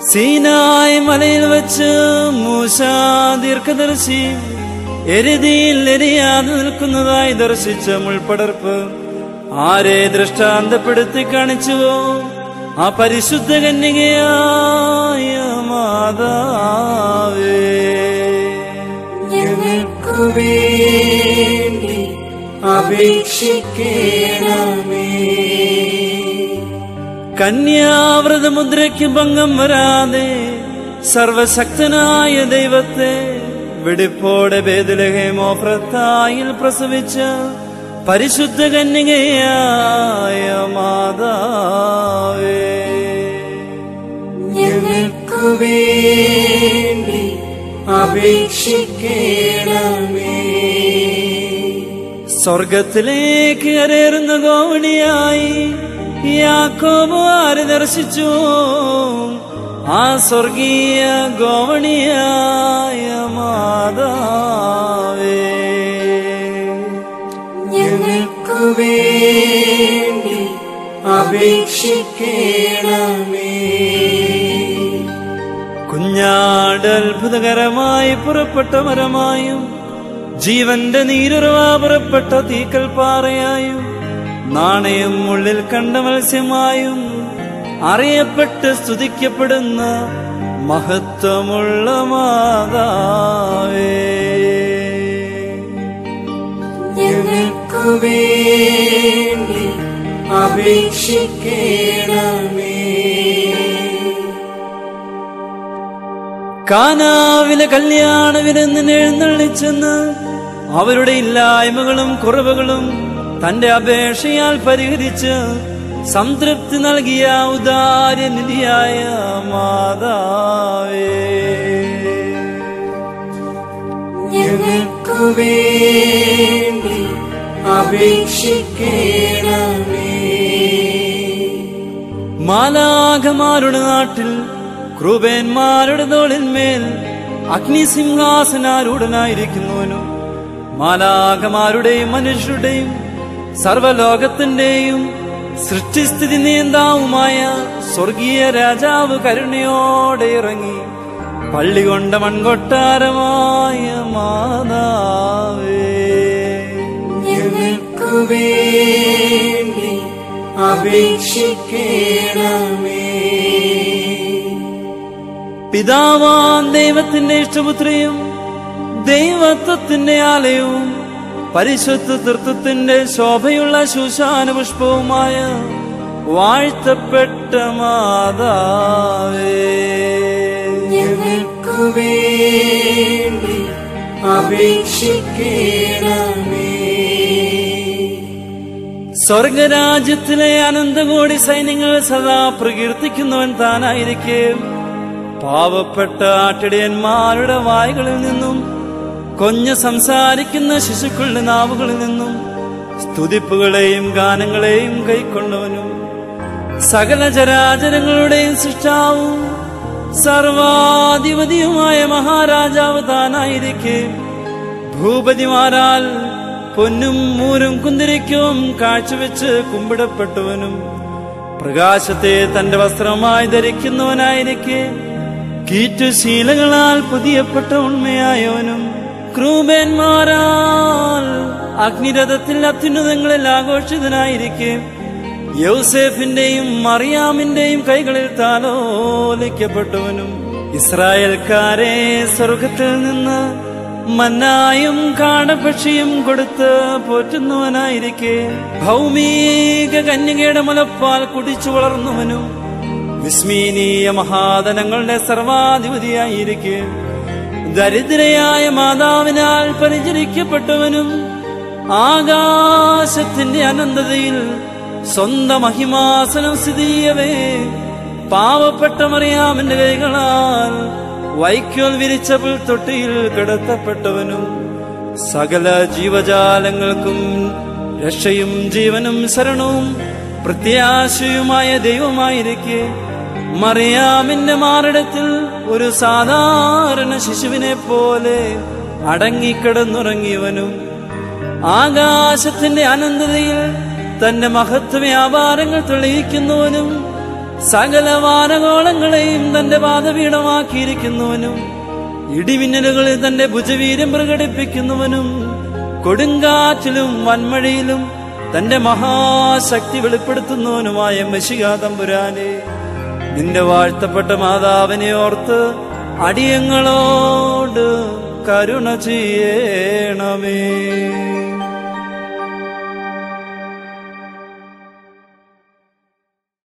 സീനായ് മലയിൽ വെച്ച് മൂശ ദീർഘദർശി എരുതിയിൽ എരിയാതെ നിൽക്കുന്നതായി ദർശിച്ച മുൾപ്പടർപ്പ് ആരെ ദൃഷ്ടാന്തപ്പെടുത്തി കാണിച്ചുവോ ആ പരിശുദ്ധ കന്യകയായ മാതാവേ ഞങ്ങൾക്കു വേണ്ടി അപേക്ഷിക്കണമേ കന്യാവ്രതമുദ്രയ്ക്ക് ഭംഗം വരാതെ സർവശക്തനായ ദൈവത്തെ വെടിപ്പോടെ ബേദലഹേമോഫ്രത്തായിൽ പ്രസവിച്ച പരിശുദ്ധ കന്യകയായ മാതാവേ ഞങ്ങൾക്കു വേണ്ടി അപേക്ഷിക്കണമേ സ്വർഗത്തിലേക്ക് കരേറുന്ന ഗോവണിയായി യാക്കോബ് ആര് ദർശിച്ചു ആ സ്വർഗീയ ഗോവണിയായ മാതാവേ ഞങ്ങൾക്കു വേണ്ടി അപേക്ഷിക്കണമേ കുഞ്ഞാട് അത്ഭുതകരമായി പുറപ്പെട്ട മരമായും ജീവന്റെ നീരുറവ പുറപ്പെട്ട തീക്കൽ പാറയായും നാണയം ഉള്ളിൽ കണ്ട മത്സ്യമായും അറിയപ്പെട്ട് സ്തുതിക്കപ്പെടുന്ന മഹത്വമുള്ള മാതാവേ ഞങ്ങൾക്കു വേണ്ടി അപേക്ഷിക്കണമേ കാനാവിലെ കല്യാണ വിരുന്നിന് എഴുന്നള്ളിച്ചെന്ന് അവരുടെ ഇല്ലായ്മകളും കുറവുകളും തന്റെ അപേക്ഷയാൽ പരിഹരിച്ച് സംതൃപ്തി നൽകിയ ഉദാര്യനിധിയായ മാതാവേ ഞങ്ങൾക്കു വേണ്ടി അപേക്ഷിക്കണമേ മാലാഖമാരുടെ നാട്ടിൽ ക്രൂപേന്മാരുടെ തോളിന്മേൽ അഗ്നിസിംഹാസനാരൂഢനായിരിക്കുന്നവനും മാലാഖമാരുടെയും മനുഷ്യരുടെയും സർവലോകത്തിന്റെയും സൃഷ്ടിസ്ഥിതി നിയന്താവുമായ സ്വർഗീയ രാജാവ് കരുണയോടെ ഇറങ്ങി പള്ളി കൊണ്ട മൺകൊട്ടാരമായ മാതാവേ ഞങ്ങൾക്കു വേണ്ടി അപേക്ഷിക്കണമേ പിതാവാൻ ദൈവത്തിന്റെ ഇഷ്ടപുത്രിയും ദൈവത്വത്തിന്റെ ആലയവും പരിശുദ്ധ തൃത്വത്തിന്റെ ശോഭയുള്ള ശൂശാന പുഷ്പവുമായ വാഴ്ത്തപ്പെട്ട മാതാവേ ഞങ്ങൾക്കു വേണ്ടി അപേക്ഷിക്കണമേ സ്വർഗരാജ്യത്തിലെ അനന്തകോടി സൈന്യങ്ങൾ സദാ പ്രകീർത്തിക്കുന്നവൻ താനായിരിക്കെ പാവപ്പെട്ട ആട്ടിടയന്മാരുടെ വായുകളിൽ നിന്നും കൊഞ്ഞ് സംസാരിക്കുന്ന ശിശുക്കളുടെ നാവുകളിൽ നിന്നും സ്തുതിപ്പുകളെയും ഗാനങ്ങളെയും കൈക്കൊണ്ടവനും സകല ചരാചരങ്ങളുടെയും സൃഷ്ടാവും സർവാധിപതിയുമായ മഹാരാജാവ് താനായിരിക്കെ ഭൂപതിമാരാൽ പൊന്നും മൂരും കുന്തിരിക്കവും കാഴ്ചവെച്ച് കുമ്പിടപ്പെട്ടവനും പ്രകാശത്തെ തന്റെ വസ്ത്രമായി ധരിക്കുന്നവനായിരിക്കെ കീറ്റുശീലങ്ങളാൽ പുതിയപ്പെട്ട ഉണ്മയായവനും ക്രൂബേന്മാരാൽ അഗ്നിരഥത്തിൽ അത്യുന്നതങ്ങളിൽ ആഘോഷിതനായിരിക്കെ യൗസേഫിന്റെയും മറിയാമിന്റെയും കൈകളിൽ താലോലിക്കപ്പെട്ടവനും ഇസ്രായേൽക്കാരെ സ്വർഗത്തിൽ നിന്ന് മന്നായും കാടപക്ഷിയും കൊടുത്ത് പോറ്റുന്നവനായിരിക്കെ ഭൗമിക കന്യകയുടെ മുലപ്പാൽ കുടിച്ചു വളർന്നവനും വിസ്മീനീയ മഹാധനങ്ങളുടെ സർവാധിപതിയായിരിക്കെ ദരിദ്രയായ മാതാവിനാൽ പരിചരിക്കപ്പെട്ടവനും ആകാശത്തിന്റെ അനന്തതയിൽ സ്വന്തം മഹിമാസനം സ്ഥിതി ചെയ്യവേ പാവപ്പെട്ട മറിയാമിന്റെ കൈകളാൽ വൈക്കോൽ വിരിച്ച പുൽത്തൊട്ടിയിൽ കിടത്തപ്പെട്ടവനും സകല ജീവജാലങ്ങൾക്കും രക്ഷയും ജീവനും ശരണവും പ്രത്യാശയുമായ ദൈവമായിരിക്കെ മറിയാമിന്റെ മാറിടത്തിൽ ഒരു സാധാരണ ശിശുവിനെ പോലെ അടങ്ങിക്കിടന്നുറങ്ങിയവനും ആകാശത്തിന്റെ അനന്തതയിൽ തന്റെ മഹത്വ വ്യാപാരങ്ങൾ തെളിയിക്കുന്നവനും സകല വാനകോളങ്ങളെയും തന്റെ പാദപീഠമാക്കിയിരിക്കുന്നവനും ഇടിമിന്നലുകളിൽ തന്റെ ഭുജവീര്യം പ്രകടിപ്പിക്കുന്നവനും കൊടുങ്കാറ്റിലും വൻമഴയിലും തന്റെ മഹാശക്തി വെളിപ്പെടുത്തുന്നവനുമായ മെഷികാ തമ്പുരാനെ നിന്റെ വാഴ്ത്തപ്പെട്ട മാതാവിനെ ഓർത്ത് അടിയങ്ങളോട് കരുണ ചെയ്യണമേ